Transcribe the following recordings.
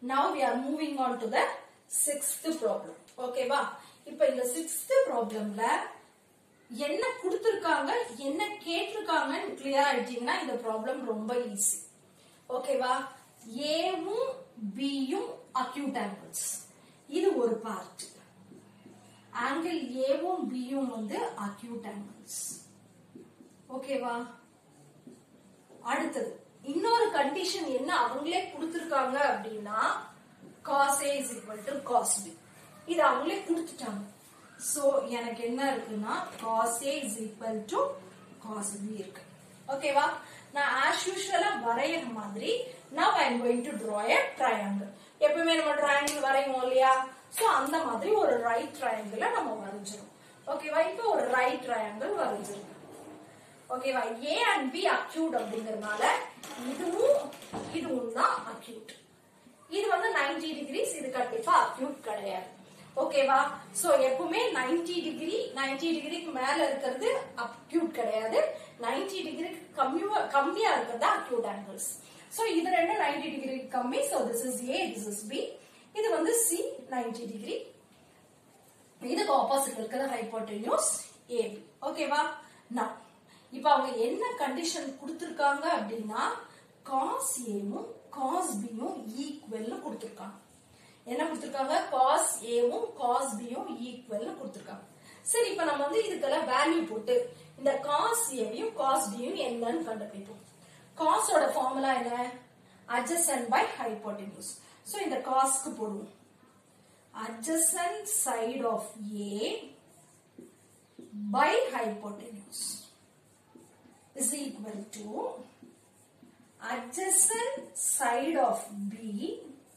now we are moving on to the sixth problem ஓகேவா இப்போ இந்த சிக்ஸ்த் ப்ராப்ளம்ல என்ன கொடுத்திருக்காங்க என்ன கேட்டிருக்காங்கன்னு கிளியர் ஆயிட்டீங்கன்னா இந்த ப்ராப்ளம் ரொம்ப ஈஸி ஓகேவா ஏவும் பியும் அக்யூட் ஆங்கிள்ஸ் இது ஒரு பார்ட் ஆங்கிள் ஏவும் பியும் வந்து அக்யூட் ஆங்கிள்ஸ் ஓகேவா அடுத்தது இன்னொரு கண்டிஷன் என்ன அவங்களே கொடுத்திருக்காங்க அப்படின்னா cos A is equal to cos B இது அவங்களே கொடுத்துட்டாங்க சோ எனக்கு என்ன இருக்குன்னா cos A is equal to cos B இருக்கு ஓகேவா நான் ஆஸ் யூஷுவலா வரைகிற மாதிரி now I am going to draw a triangle எப்பவுமே நம்ம ட்ரையாங்கிள் வரைவோம் இல்லையா சோ அந்த மாதிரி ஒரு ரைட் ட்ரையாங்கிள நம்ம வரைஞ்சிரும் ஓகேவா இப்போ ஒரு ரைட் ட்ரையாங்கிள் வரைஞ்சிருக்கோம் ஓகேவா ஏ அண்ட் பி அக்யூட் அப்படிங்கறதுனால இதுவும் இதுவும் தான் அக்யூட் இது வந்து 90 டிகிரிஸ் இது கண்டிப்பா அக்யூட் கிடையாது ஓகேவா சோ எப்பவுமே 90 டிகிரி 90 டிகிரிக்கு மேல இருக்கிறது அக்யூட் கிடையாது 90 டிகிரி கம்மியா கம்மியா இருக்கிறது அக்யூட் ஆங்கிள்ஸ் சோ இது ரெண்டும் 90 டிகிரி கம்மி so this is A this is B இது வந்து சி 90 டிகிரி இதுக்கு ஆப்போசிட் இருக்கிற ஹைப்போட்டென்யூஸ் ஏபி ஓகேவா நான் இப்ப அவங்க என்ன கண்டிஷன் கொடுத்திருக்காங்க அப்படின்னா காஸ் ஏவும் காஸ் பியும் ஈக்குவல்னு கொடுத்திருக்காங்க என்ன கொடுத்திருக்காங்க காஸ் ஏவும் காஸ் பியும் ஈக்குவல்னு கொடுத்திருக்காங்க சரி இப்ப நம்ம வந்து இதுக்கெல்லாம் வேல்யூ போட்டு இந்த காஸ் ஏவையும் காஸ் பியும் என்னன்னு கண்டுபிடிப்போம் காஸோட ஃபார்முலா என்ன adjacent by hypotenuse சோ இந்த காஸ்க்கு போடுவோம் adjacent side of A by hypotenuse is equal to adjacent side of B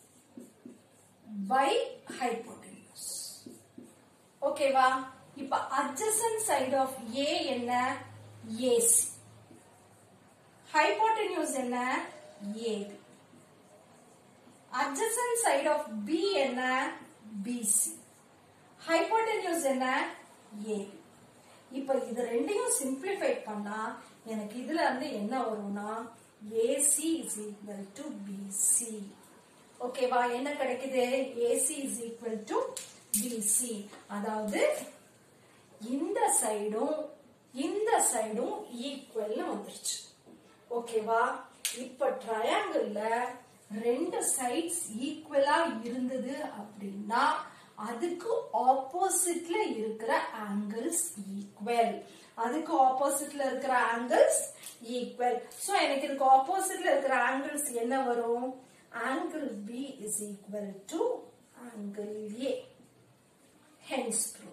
by hypotenuse. ஓகேவா இப்ப adjacent side of A என்ன AC hypotenuse என்ன AB adjacent side of B என்ன BC hypotenuse என்ன AB இப்ப இது ரெண்டையும் சிம்பிளிஃபை பண்ணா எனக்கு இதுல இருந்து என்ன வரும்னா AC is equal to BC ஓகேவா என்ன கிடைக்குது AC is equal to BC அதாவது இந்த சைடும் இந்த சைடும் ஈக்குவல்னு வந்துருச்சு ஓகேவா இப்ப ட்ரையாங்கிள்ல ரெண்டு சைட்ஸ் ஈக்குவலா இருந்தது அப்படின்னா அதுக்கு ஆப்போசிட்ல இருக்கிற ஆங்கிள்ஸ் ஈக்குவல் அதுக்கு ஆப்போசிட்ல இருக்கிற ஆங்கிள்ஸ் ஈக்குவல் சோ எனக்கு இதுக்கு ஆப்போசிட்ல இருக்கிற ஆங்கிள்ஸ் என்ன வரும் angle B is equal to angle A hence prove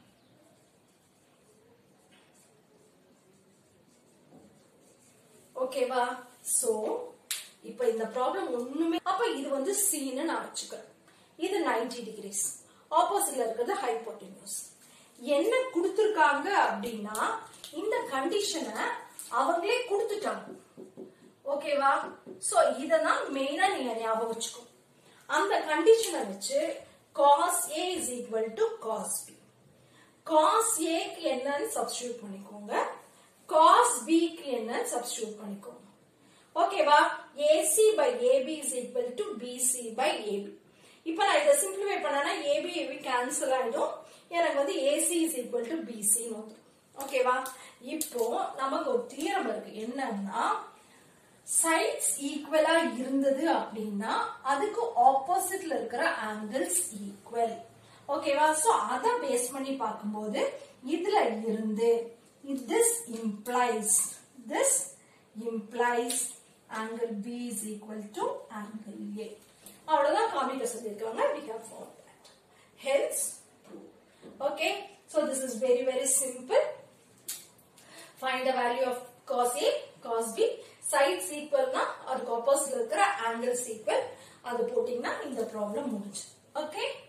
ஓகேவா சோ இப்ப இந்த ப்ராப்ளம் ஒண்ணுமே அப்ப இது வந்து சீன்னு நான் வச்சுக்கிறேன் இது 90 டிகிரிஸ் ஆப்போசிட்ல இருக்கிறது ஹைப்போட்டென்யூஸ் என்ன கொடுத்திருக்காங்க அப்படின்னா இந்த கண்டிஷனை அவங்களே கொடுத்துட்டாங்க ஓகேவா சோ இததான் மெயினா நீங்க ஞாபகம் வச்சுக்கோ அந்த கண்டிஷனை வச்சு cos A is equal to cos B cos A க்கு என்னன்னு சப்ஸ்டியூட் பண்ணிக்கோங்க cos B க்கு என்னன்னு சப்ஸ்டியூட் பண்ணிக்கோங்க ஓகேவா AC by AB is equal to BC by AB இப்போ நான் இதை சிம்பிளிஃபை பண்ணனா AB AB கேன்சல் ஆயிடும் எனக்கு வந்து AC is equal to BC ன்னு வந்துரும் ஓகேவா இப்போ நமக்கு ஒரு தியரம் இருக்கு என்னன்னா சைட்ஸ் ஈக்குவலா இருந்தது அப்படின்னா அதுக்கு ஆப்போசிட்ல இருக்கிற ஆங்கிள்ஸ் ஈக்குவல் ஓகேவா சோ அத பேஸ் பண்ணி பார்க்கும்போது இதுல இருந்து this implies this implies angle B is equal to angle A அவ்வளவுதான் காமிக்க சொல்லியிருக்காங்க we have found that hence prove okay so this is very very simple find the value of cos A cos B sides equal னா அதுக்கு ஆப்போசிட்ல இருக்கிற angles equal அது போட்டீங்கன்னா இந்த ப்ராப்ளம் முடிஞ்சு okay